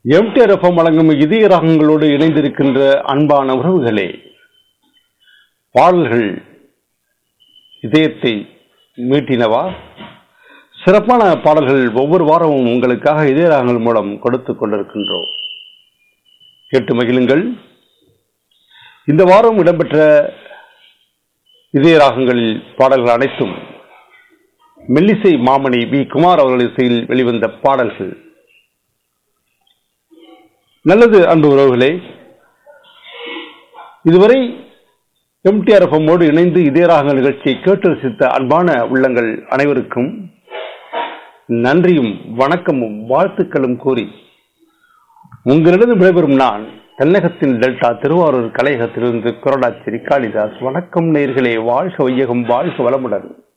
MTR FM வழங்கும் இதய ராகங்களோடு இணைந்திருக்கின்ற அன்பான உறவுகளே பாடல்கள் இதயத்தை மீட்டினவா சிறப்பான பாடல்கள் ஒவ்வொரு வாரமும் உங்களுக்காக இதய ராகங்கள் மூலம் கொடுத்து கொண்டிருக்கின்றோம் கேட்டு மகிழுங்கள் இந்த வாரம் இடம்பெற்ற இதய ராகங்களில் பாடல்கள் அனைத்தும் மெல்லிசை மாமணி வி குமார் அவர்கள் இசையில் வெளிவந்த பாடல்கள் நல்லது அன்பு உறவுகளே இதுவரை எம்டிஆர் எஃப்எம்மோடு இணைந்து இதயராக நிகழ்ச்சியை கேட்டு ரசித்த அன்பான உள்ளங்கள் அனைவருக்கும் நன்றியும் வணக்கமும் வாழ்த்துக்களும் கூறி உங்களிடம் விடைபெறும் நான் தென்னகத்தின் டெல்டா திருவாரூர் கலையகத்திலிருந்து குரடாச்சி காளிதாஸ் வணக்கம் நேர்களே வாழ்க வையகம் வாழ்க வளமுடன்